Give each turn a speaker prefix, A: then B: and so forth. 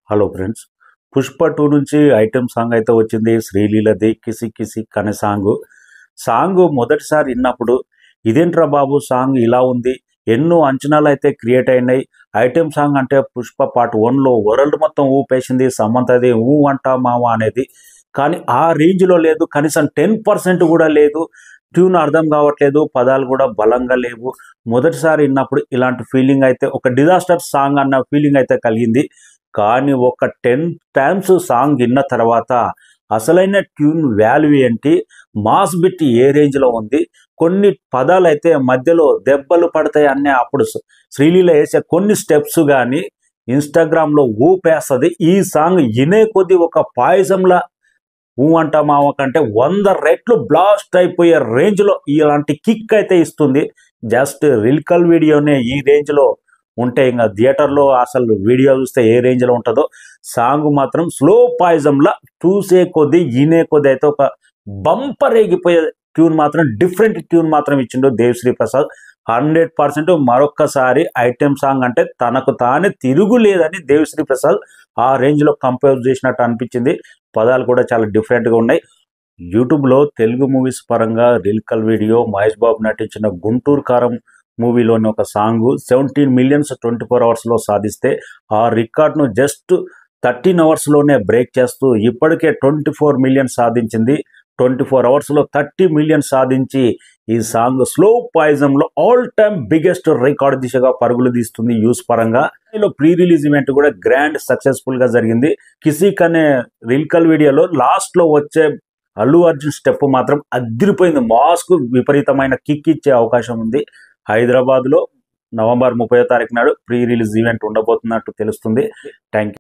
A: hello friends Pushpa two నుంచి item song అయితే వచ్చింది శ్రీలీలది కిసి కిసి అనే సాంగ్ సాంగ్ మొదటిసారి విన్నప్పుడు ఇదేంట్రా బాబు సాంగ్ ఇలా ఉంది ఎన్నో అంచనాలు అయితే క్రియేట్ అయినాయి ఐటెం సాంగ్ అంటే పుష్ప పార్ట్ వన్లో వరల్డ్ మొత్తం ఊపేసింది సమంతది ఊ అంటా మామ అనేది కానీ ఆ రేంజ్లో లేదు కనీసం టెన్ పర్సెంట్ కూడా లేదు ట్యూన్ అర్థం కావట్లేదు పదాలు కూడా బలంగా లేవు మొదటిసారి విన్నప్పుడు ఇలాంటి ఫీలింగ్ అయితే ఒక డిజాస్టర్ సాంగ్ అన్న ఫీలింగ్ అయితే కలిగింది కానీ ఒక టెన్ టైమ్స్ సాంగ్ విన్న తర్వాత అసలైన ట్యూన్ వాల్యూ ఏంటి మాస్ బిట్ ఏ రేంజ్లో ఉంది కొన్ని పదాలు అయితే మధ్యలో దెబ్బలు పడతాయి అనే అప్పుడు శ్రీలీల వేసే కొన్ని స్టెప్స్ కానీ ఇన్స్టాగ్రామ్లో ఊపేస్తుంది ఈ సాంగ్ వినే కొద్ది ఒక పాయసంలా ఊ అంట మామ కంటే వంద రెట్లు బ్లాస్ట్ అయిపోయే రేంజ్లో ఇలాంటి కిక్ అయితే ఇస్తుంది జస్ట్ రిల్కల్ వీడియోనే ఈ రేంజ్లో ఉంటే ఇంకా థియేటర్లో అసలు వీడియో చూస్తే ఏ రేంజ్లో ఉంటుందో సాంగ్ మాత్రం స్లో పాయిజంలా చూసే కొద్దీ ఈనే కొద్దీ అయితే ఒక బంపర్ రేగిపోయే ట్యూన్ మాత్రం డిఫరెంట్ ట్యూన్ మాత్రం ఇచ్చిండు దేవశ్రీ ప్రసాద్ హండ్రెడ్ పర్సెంట్ మరొక్కసారి ఐటెం సాంగ్ అంటే తనకు తానే తిరుగులేదని దేవశ్రీ ప్రసాద్ ఆ రేంజ్లో కంపోజ్ చేసినట్టు అనిపించింది పదాలు కూడా చాలా డిఫరెంట్గా ఉన్నాయి యూట్యూబ్లో తెలుగు మూవీస్ పరంగా రిల్కల్ వీడియో మహేష్ బాబు నటించిన గుంటూరు కారం మూవీలోని ఒక song seventeen millions twenty four అవర్స్లో సాధిస్తే ఆ రికార్డ్ను జస్ట్ థర్టీన్ అవర్స్లోనే బ్రేక్ చేస్తూ ఇప్పటికే ట్వంటీ ఫోర్ మిలియన్ సాధించింది ట్వంటీ ఫోర్ అవర్స్లో థర్టీ మిలియన్ సాధించి ఈ సాంగ్ స్లో పాయిజంలో ఆల్ టైమ్ బిగ్గెస్ట్ రికార్డ్ దిశగా పరుగులు తీస్తుంది యూస్ పరంగా ఇందులో ప్రీ రిలీజ్ ఈవెంట్ కూడా గ్రాండ్ సక్సెస్ఫుల్ గా జరిగింది కిసిక్ అనే రిల్కల్ వీడియోలో లాస్ట్ లో వచ్చే అల్లు అర్జున్ స్టెప్ మాత్రం అదిరిపోయింది మాస్కు విపరీతమైన కిక్ ఇచ్చే అవకాశం ఉంది హైదరాబాద్ లో నవంబర్ ముప్పై తారీఖు నాడు ప్రీ రిలీజ్ ఈవెంట్ ఉండబోతున్నట్టు తెలుస్తుంది థ్యాంక్